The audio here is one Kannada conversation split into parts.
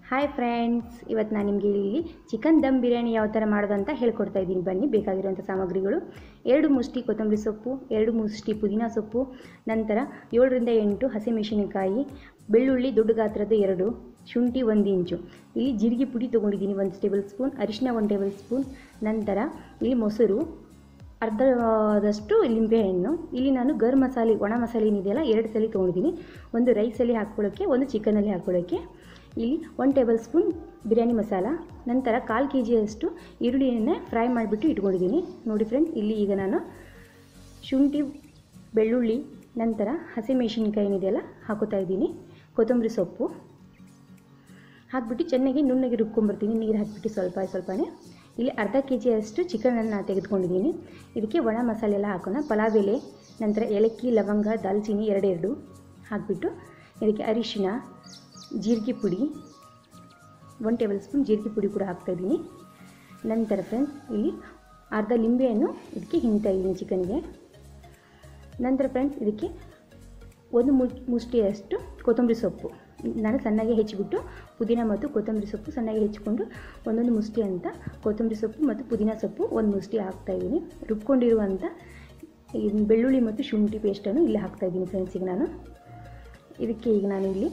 ಹಾಯ್ ಫ್ರೆಂಡ್ಸ್ ಇವತ್ತು ನಾನು ನಿಮಗೆ ಇಲ್ಲಿ ಚಿಕನ್ ದಮ್ ಬಿರಿಯಾನಿ ಯಾವ ಥರ ಮಾಡೋದು ಅಂತ ಹೇಳ್ಕೊಡ್ತಾ ಇದ್ದೀನಿ ಬನ್ನಿ ಬೇಕಾಗಿರುವಂಥ ಸಾಮಗ್ರಿಗಳು ಎರಡು ಮುಷ್ಟಿ ಕೊತ್ತಂಬರಿ ಸೊಪ್ಪು ಎರಡು ಮುಷ್ಟಿ ಪುದೀನ ಸೊಪ್ಪು ನಂತರ ಏಳರಿಂದ ಎಂಟು ಹಸಿಮೆಣಸಿನಕಾಯಿ ಬೆಳ್ಳುಳ್ಳಿ ದೊಡ್ಡ ಗಾತ್ರದ ಎರಡು ಶುಂಠಿ ಒಂದು ಇಂಚು ಇಲ್ಲಿ ಜೀರಿಗೆ ಪುಡಿ ತೊಗೊಂಡಿದ್ದೀನಿ ಒಂದು ಟೇಬಲ್ ಸ್ಪೂನ್ ಅರಿಶಿನ ಒಂದು ಟೇಬಲ್ ಸ್ಪೂನ್ ನಂತರ ಇಲ್ಲಿ ಮೊಸರು ಅರ್ಧದಷ್ಟು ಲಿಂಬೆಹಣ್ಣು ಇಲ್ಲಿ ನಾನು ಗರ್ ಮಸಾಲೆ ಒಣ ಮಸಾಲೆ ಏನಿದೆಯಲ್ಲ ಎರಡು ಸಲ ತೊಗೊಂಡಿದ್ದೀನಿ ಒಂದು ರೈಸಲ್ಲಿ ಹಾಕ್ಕೊಳ್ಳೋಕ್ಕೆ ಒಂದು ಚಿಕನಲ್ಲಿ ಹಾಕ್ಕೊಳ್ಳೋಕ್ಕೆ ಇಲ್ಲಿ one table spoon biryani masala ನಂತರ ಕಾಲು ಕೆ ಜಿಯಷ್ಟು ಈರುಳ್ಳಿಯನ್ನೇ ಫ್ರೈ ಮಾಡಿಬಿಟ್ಟು ಇಟ್ಕೊಂಡಿದ್ದೀನಿ ನೋಡಿ ಫ್ರೆಂಡ್ಸ್ ಇಲ್ಲಿ ಈಗ ನಾನು ಶುಂಠಿ ಬೆಳ್ಳುಳ್ಳಿ ನಂತರ ಹಸಿಮೆಣಸಿನ್ಕಾಯಿ ಏನಿದೆಯಲ್ಲ ಹಾಕೋತಾ ಇದ್ದೀನಿ ಕೊತ್ತಂಬರಿ ಸೊಪ್ಪು ಹಾಕ್ಬಿಟ್ಟು ಚೆನ್ನಾಗಿ ನುಣ್ಣಗೆ ರುಬ್ಕೊಂಬರ್ತೀನಿ ನೀರು ಹಾಕಿಬಿಟ್ಟು ಸ್ವಲ್ಪ ಸ್ವಲ್ಪನೇ ಇಲ್ಲಿ ಅರ್ಧ ಕೆ ಜಿಯಷ್ಟು ಚಿಕನನ್ನು ತೆಗೆದುಕೊಂಡಿದ್ದೀನಿ ಇದಕ್ಕೆ ಒಣ ಮಸಾಲೆ ಎಲ್ಲ ಹಾಕೋಣ ಪಲಾವ್ ಎಲೆ ನಂತರ ಏಲಕ್ಕಿ ಲವಂಗ ದಾಲ್ಚಿನ್ನಿ ಎರಡೆರಡು ಹಾಕಿಬಿಟ್ಟು ಇದಕ್ಕೆ ಅರಿಶಿನ ಜೀರಿಗೆ ಪುಡಿ ಒನ್ ಟೇಬಲ್ ಸ್ಪೂನ್ ಜೀರಿಗೆ ಪುಡಿ ಕೂಡ ಹಾಕ್ತಾಯಿದ್ದೀನಿ ನಂತರ ಫ್ರೆಂಡ್ಸ್ ಇಲ್ಲಿ ಅರ್ಧ ಲಿಂಬೆಯನ್ನು ಇದಕ್ಕೆ ಹಿಂಡ್ತಾ ಇದ್ದೀನಿ ಚಿಕನ್ಗೆ ನಂತರ ಫ್ರೆಂಡ್ಸ್ ಇದಕ್ಕೆ ಒಂದು ಮು ಮುಷ್ಟಿಯಷ್ಟು ಕೊತ್ತಂಬರಿ ಸೊಪ್ಪು ನಾನು ಸಣ್ಣಗೆ ಹೆಚ್ಚಿಬಿಟ್ಟು ಪುದೀನ ಮತ್ತು ಕೊತ್ತಂಬರಿ ಸೊಪ್ಪು ಸಣ್ಣಗೆ ಹೆಚ್ಚಿಕೊಂಡು ಒಂದೊಂದು ಮುಷ್ಟಿ ಅಂತ ಕೊತ್ತಂಬರಿ ಸೊಪ್ಪು ಮತ್ತು ಪುದೀನ ಸೊಪ್ಪು ಒಂದು ಮುಷ್ಟಿ ಹಾಕ್ತಾಯಿದ್ದೀನಿ ರುಬ್ಕೊಂಡಿರುವಂಥ ಈ ಬೆಳ್ಳುಳ್ಳಿ ಮತ್ತು ಶುಂಠಿ ಪೇಸ್ಟನ್ನು ಇಲ್ಲಿ ಹಾಕ್ತಾಯಿದ್ದೀನಿ ಫ್ರೆಂಡ್ಸಿಗೆ ನಾನು ಇದಕ್ಕೆ ಈಗ ನಾನು ಇಲ್ಲಿ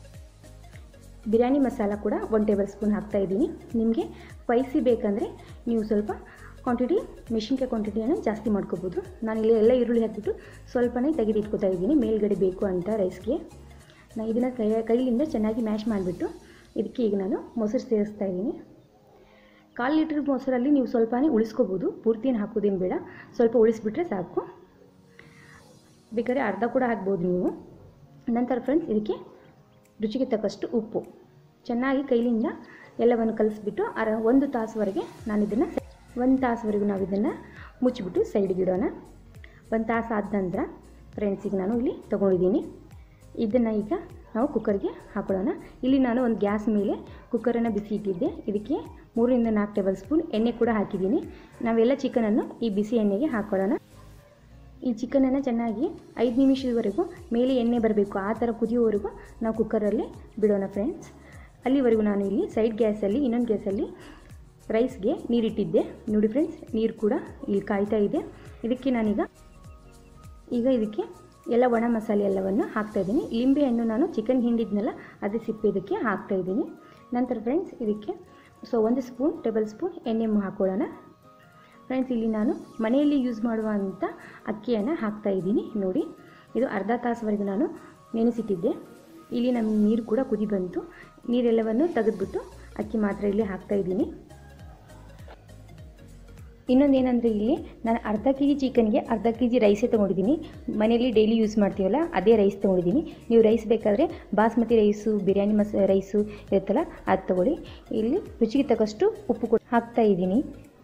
ಬಿರಿಯಾನಿ ಮಸಾಲ ಕೂಡ ಒನ್ ಟೇಬಲ್ ಸ್ಪೂನ್ ಹಾಕ್ತಾಯಿದ್ದೀನಿ ನಿಮಗೆ ಸ್ಪೈಸಿ ಬೇಕಂದರೆ ನೀವು ಸ್ವಲ್ಪ ಕ್ವಾಂಟಿಟಿ ಮೆಣಸಿನ್ಕಾಯಿ ಕ್ವಾಂಟಿಟಿಯನ್ನು ಜಾಸ್ತಿ ಮಾಡ್ಕೋಬೋದು ನಾನು ಇಲ್ಲಿ ಎಲ್ಲ ಈರುಳ್ಳಿ ಹಾಕಿಬಿಟ್ಟು ಸ್ವಲ್ಪನೇ ತೆಗೆದು ಇಟ್ಕೋತಾ ಇದ್ದೀನಿ ಮೇಲ್ಗಡೆ ಬೇಕು ಅಂತ ರೈಸ್ಗೆ ನಾನು ಇದನ್ನು ಕೈ ಕೈಲಿಂದ ಚೆನ್ನಾಗಿ ಮ್ಯಾಶ್ ಮಾಡಿಬಿಟ್ಟು ಇದಕ್ಕೆ ಈಗ ನಾನು ಮೊಸರು ಸೇರಿಸ್ತಾ ಇದ್ದೀನಿ ಕಾಲು ಲೀಟ್ರ್ ಮೊಸರಲ್ಲಿ ನೀವು ಸ್ವಲ್ಪನೇ ಉಳಿಸ್ಕೋಬೋದು ಪೂರ್ತಿನ ಹಾಕೋದೇನು ಬೇಡ ಸ್ವಲ್ಪ ಉಳಿಸ್ಬಿಟ್ರೆ ಸಾಕು ಬೇಕಾದ್ರೆ ಅರ್ಧ ಕೂಡ ಹಾಕ್ಬೋದು ನೀವು ನಂತರ ಫ್ರೆಂಡ್ಸ್ ಇದಕ್ಕೆ ರುಚಿಗೆ ತಕ್ಕಷ್ಟು ಉಪ್ಪು ಚೆನ್ನಾಗಿ ಕೈಲಿಂದ ಎಲ್ಲವನ್ನು ಕಲಿಸ್ಬಿಟ್ಟು ಅರ ಒಂದು ತಾಸುವರೆಗೆ ನಾನು ಇದನ್ನು ಒಂದು ತಾಸುವರೆಗೂ ನಾವು ಇದನ್ನು ಮುಚ್ಚಿಬಿಟ್ಟು ಸೈಡ್ಗೆ ಇಡೋಣ ಒಂದು ತಾಸು ಆದ ನಂತರ ಫ್ರೆಂಡ್ಸಿಗೆ ನಾನು ಇಲ್ಲಿ ತೊಗೊಂಡಿದ್ದೀನಿ ಇದನ್ನು ಈಗ ನಾವು ಕುಕ್ಕರ್ಗೆ ಹಾಕೊಳ್ಳೋಣ ಇಲ್ಲಿ ನಾನು ಒಂದು ಗ್ಯಾಸ್ ಮೇಲೆ ಕುಕ್ಕರನ್ನು ಬಿಸಿ ಇಟ್ಟಿದ್ದೆ ಇದಕ್ಕೆ ಮೂರರಿಂದ ನಾಲ್ಕು ಟೇಬಲ್ ಸ್ಪೂನ್ ಎಣ್ಣೆ ಕೂಡ ಹಾಕಿದ್ದೀನಿ ನಾವೆಲ್ಲ ಚಿಕನನ್ನು ಈ ಬಿಸಿ ಎಣ್ಣೆಗೆ ಹಾಕೊಳ್ಳೋಣ ಈ ಚಿಕನನ್ನು ಚೆನ್ನಾಗಿ ಐದು ನಿಮಿಷದವರೆಗೂ ಮೇಲೆ ಎಣ್ಣೆ ಬರಬೇಕು ಆ ಥರ ಕುದಿಯೋವರೆಗೂ ನಾವು ಕುಕ್ಕರಲ್ಲಿ ಬಿಡೋಣ ಫ್ರೆಂಡ್ಸ್ ಅಲ್ಲಿವರೆಗೂ ನಾನು ಇಲ್ಲಿ ಸೈಡ್ ಗ್ಯಾಸಲ್ಲಿ ಇನ್ನೊಂದು ಗ್ಯಾಸಲ್ಲಿ ರೈಸ್ಗೆ ನೀರಿಟ್ಟಿದ್ದೆ ನೋಡಿ ಫ್ರೆಂಡ್ಸ್ ನೀರು ಕೂಡ ಇಲ್ಲಿ ಕಾಯ್ತಾ ಇದೆ ಇದಕ್ಕೆ ನಾನೀಗ ಈಗ ಇದಕ್ಕೆ ಎಲ್ಲ ಒಣ ಮಸಾಲೆ ಎಲ್ಲವನ್ನು ಹಾಕ್ತಾಯಿದ್ದೀನಿ ಲಿಂಬೆಹಣ್ಣು ನಾನು ಚಿಕನ್ ಹಿಂಡಿದ್ನಲ್ಲ ಅದೇ ಸಿಪ್ಪೆ ಇದಕ್ಕೆ ಹಾಕ್ತಾಯಿದ್ದೀನಿ ನಂತರ ಫ್ರೆಂಡ್ಸ್ ಇದಕ್ಕೆ ಸೊ ಒಂದು ಸ್ಪೂನ್ ಟೇಬಲ್ ಸ್ಪೂನ್ ಎಣ್ಣೆ ಹಾಕೊಳ್ಳೋಣ ಫ್ರೆಂಡ್ಸ್ ಇಲ್ಲಿ ನಾನು ಮನೆಯಲ್ಲಿ ಯೂಸ್ ಮಾಡುವಂಥ ಅಕ್ಕಿಯನ್ನು ಹಾಕ್ತಾಯಿದ್ದೀನಿ ನೋಡಿ ಇದು ಅರ್ಧ ತಾಸುವರೆಗೂ ನಾನು ನೆನೆಸಿಟ್ಟಿದ್ದೆ ಇಲ್ಲಿ ನಮ್ಮ ನೀರು ಕೂಡ ಕುದಿ ಬಂತು ನೀರೆಲ್ಲವನ್ನು ತೆಗೆದುಬಿಟ್ಟು ಅಕ್ಕಿ ಮಾತ್ರ ಇಲ್ಲಿ ಹಾಕ್ತಾಯಿದ್ದೀನಿ ಇನ್ನೊಂದೇನೆಂದರೆ ಇಲ್ಲಿ ನಾನು ಅರ್ಧ ಕೆ ಜಿ ಚಿಕನ್ಗೆ ಅರ್ಧ ಕೆ ಜಿ ರೈಸೇ ತೊಗೊಂಡಿದ್ದೀನಿ ಮನೆಯಲ್ಲಿ ಡೈಲಿ ಯೂಸ್ ಮಾಡ್ತೀವಲ್ಲ ಅದೇ ರೈಸ್ ತೊಗೊಂಡಿದ್ದೀನಿ ನೀವು ರೈಸ್ ಬೇಕಾದರೆ ಬಾಸ್ಮತಿ ರೈಸು ಬಿರಿಯಾನಿ ಮಸ ರೈಸು ಇರುತ್ತಲ್ಲ ಅದು ತೊಗೊಳ್ಳಿ ಇಲ್ಲಿ ರುಚಿಗೆ ತಕ್ಕಷ್ಟು ಉಪ್ಪು ಕೂಡ ಹಾಕ್ತಾಯಿದ್ದೀನಿ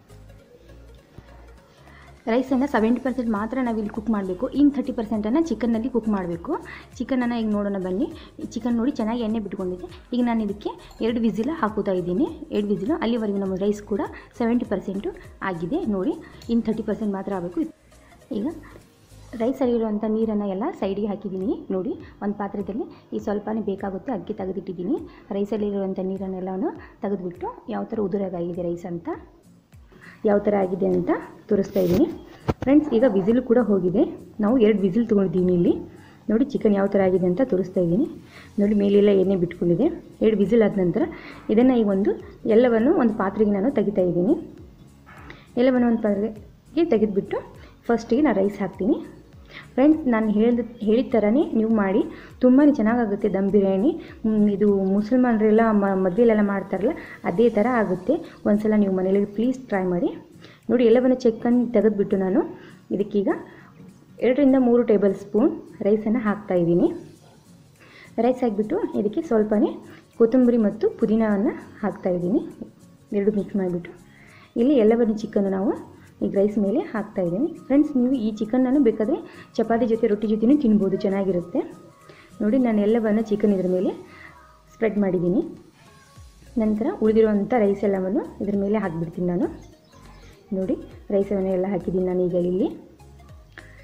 ರೈಸನ್ನು ಸೆವೆಂಟಿ ಪರ್ಸೆಂಟ್ ಮಾತ್ರ ನಾವು ಇಲ್ಲಿ ಕುಕ್ ಮಾಡಬೇಕು ಇನ್ನು ಥರ್ಟಿ ಪರ್ಸೆಂಟನ್ನು ಚಿಕನ್ನಲ್ಲಿ ಕುಕ್ ಮಾಡಬೇಕು ಚಿಕನನ್ನು ಈಗ ನೋಡೋಣ ಬನ್ನಿ ಚಿಕನ್ ನೋಡಿ ಚೆನ್ನಾಗಿ ಎಣ್ಣೆ ಬಿಟ್ಕೊಂಡಿದ್ದೆ ಈಗ ನಾನು ಇದಕ್ಕೆ ಎರಡು ವಿಸಿಲ್ ಹಾಕೋತಾ ಇದ್ದೀನಿ ಎರಡು ವಿಸಿಲು ಅಲ್ಲಿವರೆಗೂ ನಮ್ಮ ರೈಸ್ ಕೂಡ ಸೆವೆಂಟಿ ಪರ್ಸೆಂಟು ಆಗಿದೆ ನೋಡಿ ಇನ್ನು ಥರ್ಟಿ ಪರ್ಸೆಂಟ್ ಮಾತ್ರ ಆಗಬೇಕು ಈಗ ರೈಸಲ್ಲಿರುವಂಥ ನೀರನ್ನು ಎಲ್ಲ ಸೈಡಿಗೆ ಹಾಕಿದ್ದೀನಿ ನೋಡಿ ಒಂದು ಪಾತ್ರೆಯಲ್ಲಿ ಈ ಸ್ವಲ್ಪನೇ ಬೇಕಾಗುತ್ತೆ ಅಕ್ಕಿ ತೆಗೆದಿಟ್ಟಿದ್ದೀನಿ ರೈಸಲ್ಲಿರುವಂಥ ನೀರನ್ನೆಲ್ಲವನ್ನು ತೆಗೆದುಬಿಟ್ಟು ಯಾವ ಥರ ಉದುರಾಗಿದೆ ರೈಸ್ ಅಂತ ಯಾವ ಥರ ಆಗಿದೆ ಅಂತ ತೋರಿಸ್ತಾ ಇದ್ದೀನಿ ಫ್ರೆಂಡ್ಸ್ ಈಗ ವಿಸಿಲ್ ಕೂಡ ಹೋಗಿದೆ ನಾವು ಎರಡು ವಿಸಿಲ್ ತೊಗೊಂಡಿದ್ದೀವಿ ಇಲ್ಲಿ ನೋಡಿ ಚಿಕನ್ ಯಾವ ಥರ ಆಗಿದೆ ಅಂತ ತೋರಿಸ್ತಾ ಇದ್ದೀನಿ ನೋಡಿ ಮೇಲೆಲ್ಲ ಎಣ್ಣೆ ಬಿಟ್ಕೊಂಡಿದೆ ಎರಡು ವಿಸಿಲ್ ಆದ ನಂತರ ಇದನ್ನು ಈಗ ಒಂದು ಎಲ್ಲವನ್ನು ಒಂದು ಪಾತ್ರೆಗೆ ನಾನು ತೆಗಿತಾ ಇದ್ದೀನಿ ಎಲ್ಲವನ್ನು ಒಂದು ಪಾತ್ರೆಗೆ ತೆಗೆದುಬಿಟ್ಟು ಫಸ್ಟಿಗೆ ನಾನು ರೈಸ್ ಹಾಕ್ತೀನಿ ಫ್ರೆಂಡ್ಸ್ ನಾನು ಹೇಳಿದ ಹೇಳಿದ ಥರನೇ ನೀವು ಮಾಡಿ ತುಂಬಾ ಚೆನ್ನಾಗಾಗುತ್ತೆ ದಮ್ ಬಿರಿಯಾನಿ ಇದು ಮುಸಲ್ಮಾನರೆಲ್ಲ ಮದುವೆಲೆಲ್ಲ ಮಾಡ್ತಾರಲ್ಲ ಅದೇ ಥರ ಆಗುತ್ತೆ ಒಂದ್ಸಲ ನೀವು ಮನೇಲಿ ಪ್ಲೀಸ್ ಟ್ರೈ ಮಾಡಿ ನೋಡಿ ಎಲ್ಲವನ್ನು ಚೆಕ್ಕನ್ನು ತೆಗೆದುಬಿಟ್ಟು ನಾನು ಇದಕ್ಕೀಗ ಎರಡರಿಂದ ಮೂರು ಟೇಬಲ್ ಸ್ಪೂನ್ ರೈಸನ್ನು ಹಾಕ್ತಾಯಿದ್ದೀನಿ ರೈಸ್ ಹಾಕಿಬಿಟ್ಟು ಇದಕ್ಕೆ ಸ್ವಲ್ಪನೇ ಕೊತ್ತಂಬರಿ ಮತ್ತು ಪುದೀನವನ್ನು ಹಾಕ್ತಾಯಿದ್ದೀನಿ ಎರಡು ಮಿಕ್ಸ್ ಮಾಡಿಬಿಟ್ಟು ಇಲ್ಲಿ ಎಲ್ಲವನ್ನು ಚಿಕನ್ನು ನಾವು ಈಗ ರೈಸ್ ಮೇಲೆ ಹಾಕ್ತಾ ಇದ್ದೀನಿ ಫ್ರೆಂಡ್ಸ್ ನೀವು ಈ ಚಿಕನನ್ನು ಬೇಕಾದರೆ ಚಪಾತಿ ಜೊತೆ ರೊಟ್ಟಿ ಜೊತೆನೂ ತಿನ್ಬೋದು ಚೆನ್ನಾಗಿರುತ್ತೆ ನೋಡಿ ನಾನು ಎಲ್ಲವನ್ನು ಚಿಕನ್ ಇದ್ರ ಮೇಲೆ ಸ್ಪ್ರೆಡ್ ಮಾಡಿದ್ದೀನಿ ನಂತರ ಉಳಿದಿರುವಂಥ ರೈಸ್ ಎಲ್ಲವನ್ನು ಇದ್ರ ಮೇಲೆ ಹಾಕಿಬಿಡ್ತೀನಿ ನಾನು ನೋಡಿ ರೈಸನ್ನು ಎಲ್ಲ ಹಾಕಿದ್ದೀನಿ ನಾನು ಈಗ ಇಲ್ಲಿ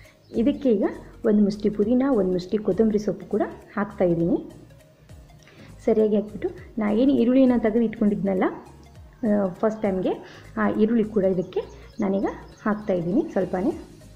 ಇದಕ್ಕೆ ಈಗ ಒಂದು ಮುಷ್ಟಿ ಪುದೀನ ಒಂದು ಮುಷ್ಟಿ ಕೊತ್ತಂಬರಿ ಸೊಪ್ಪು ಕೂಡ ಹಾಕ್ತಾಯಿದ್ದೀನಿ ಸರಿಯಾಗಿ ಹಾಕ್ಬಿಟ್ಟು ನಾ ಏನು ಈರುಳ್ಳಿನ ತೆಗೆದು ಇಟ್ಕೊಂಡಿದ್ನಲ್ಲ ಫಸ್ಟ್ ಟೈಮ್ಗೆ ಆ ಈರುಳ್ಳಿ ಕೂಡ ಇದಕ್ಕೆ ನಾನೀಗ ಹಾಕ್ತಾಯಿದ್ದೀನಿ ಸ್ವಲ್ಪನೇ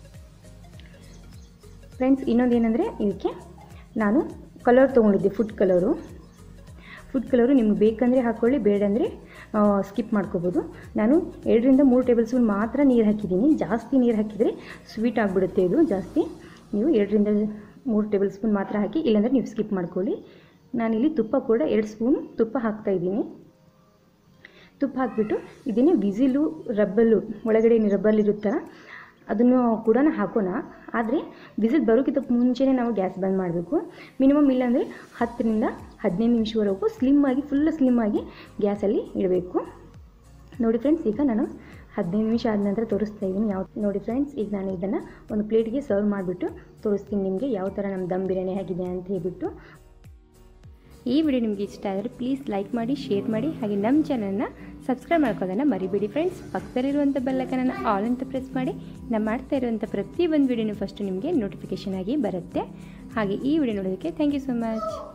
ಫ್ರೆಂಡ್ಸ್ ಇನ್ನೊಂದು ಏನಂದರೆ ಇದಕ್ಕೆ ನಾನು ಕಲರ್ ತೊಗೊಂಡಿದ್ದೆ ಫುಡ್ ಕಲರು ಫುಡ್ ಕಲರು ನಿಮ್ಗೆ ಬೇಕಂದರೆ ಹಾಕ್ಕೊಳ್ಳಿ ಬೇಡಂದರೆ ಸ್ಕಿಪ್ ಮಾಡ್ಕೋಬೋದು ನಾನು ಎರಡರಿಂದ ಮೂರು ಟೇಬಲ್ ಸ್ಪೂನ್ ಮಾತ್ರ ನೀರು ಹಾಕಿದ್ದೀನಿ ಜಾಸ್ತಿ ನೀರು ಹಾಕಿದರೆ ಸ್ವೀಟ್ ಆಗಿಬಿಡುತ್ತೆ ಇದು ಜಾಸ್ತಿ ನೀವು ಎರಡರಿಂದ ಮೂರು ಟೇಬಲ್ ಸ್ಪೂನ್ ಮಾತ್ರ ಹಾಕಿ ಇಲ್ಲಾಂದರೆ ನೀವು ಸ್ಕಿಪ್ ಮಾಡ್ಕೊಳ್ಳಿ ನಾನಿಲ್ಲಿ ತುಪ್ಪ ಕೂಡ ಎರಡು ಸ್ಪೂನ್ ತುಪ್ಪ ಹಾಕ್ತಾಯಿದ್ದೀನಿ ತುಪ್ಪ ಹಾಕಿಬಿಟ್ಟು ಇದನ್ನೇ ವಿಸಿಲು ರಬ್ಬಲ್ಲು ಒಳಗಡೆ ರಬ್ಬಲ್ ಇರುತ್ತಲ್ಲ ಅದನ್ನು ಕೂಡ ಹಾಕೋಣ ಆದರೆ ವಿಸಿಲ್ ಬರೋಕ್ಕಿಂತ ಮುಂಚೆನೇ ನಾವು ಗ್ಯಾಸ್ ಬಂದ್ ಮಾಡಬೇಕು ಮಿನಿಮಮ್ ಇಲ್ಲಾಂದರೆ ಹತ್ತರಿಂದ ಹದಿನೈದು ನಿಮಿಷವರೆಗೂ ಸ್ಲಿಮ್ಮಾಗಿ ಫುಲ್ ಸ್ಲಿಮ್ಮಾಗಿ ಗ್ಯಾಸಲ್ಲಿ ಇಡಬೇಕು ನೋಡಿ ಫ್ರೆಂಡ್ಸ್ ಈಗ ನಾನು ಹದಿನೈದು ನಿಮಿಷ ಆದ ನಂತರ ತೋರಿಸ್ತಾ ಇದ್ದೀನಿ ಯಾವ ನೋಡಿ ಫ್ರೆಂಡ್ಸ್ ಈಗ ನಾನು ಇದನ್ನು ಒಂದು ಪ್ಲೇಟ್ಗೆ ಸರ್ವ್ ಮಾಡಿಬಿಟ್ಟು ತೋರಿಸ್ತೀನಿ ನಿಮಗೆ ಯಾವ ಥರ ನಮ್ಮ ದಮ್ ಬಿರಿಯಾನಿ ಆಗಿದೆ ಅಂತ ಹೇಳ್ಬಿಟ್ಟು ಈ ವಿಡಿಯೋ ನಿಮಗೆ ಇಷ್ಟ ಆದರೆ ಪ್ಲೀಸ್ ಲೈಕ್ ಮಾಡಿ ಶೇರ್ ಮಾಡಿ ಹಾಗೆ ನಮ್ಮ ಚಾನಲ್ನ ಸಬ್ಸ್ಕ್ರೈಬ್ ಮಾಡ್ಕೋದನ್ನು ಮರಿಬೇಡಿ ಫ್ರೆಂಡ್ಸ್ ಪಕ್ಕದಲ್ಲಿರುವಂಥ ಬೆಲ್ಲಕ್ಕನನ್ನು ಆಲ್ ಅಂತ ಪ್ರೆಸ್ ಮಾಡಿ ನಾನು ಮಾಡ್ತಾ ಇರುವಂಥ ಪ್ರತಿ ಒಂದು ವಿಡಿಯೋನು ಫಸ್ಟು ನಿಮಗೆ ನೋಟಿಫಿಕೇಷನ್ ಆಗಿ ಬರುತ್ತೆ ಹಾಗೆ ಈ ವಿಡಿಯೋ ನೋಡೋದಕ್ಕೆ ಥ್ಯಾಂಕ್ ಯು ಸೊ ಮಚ್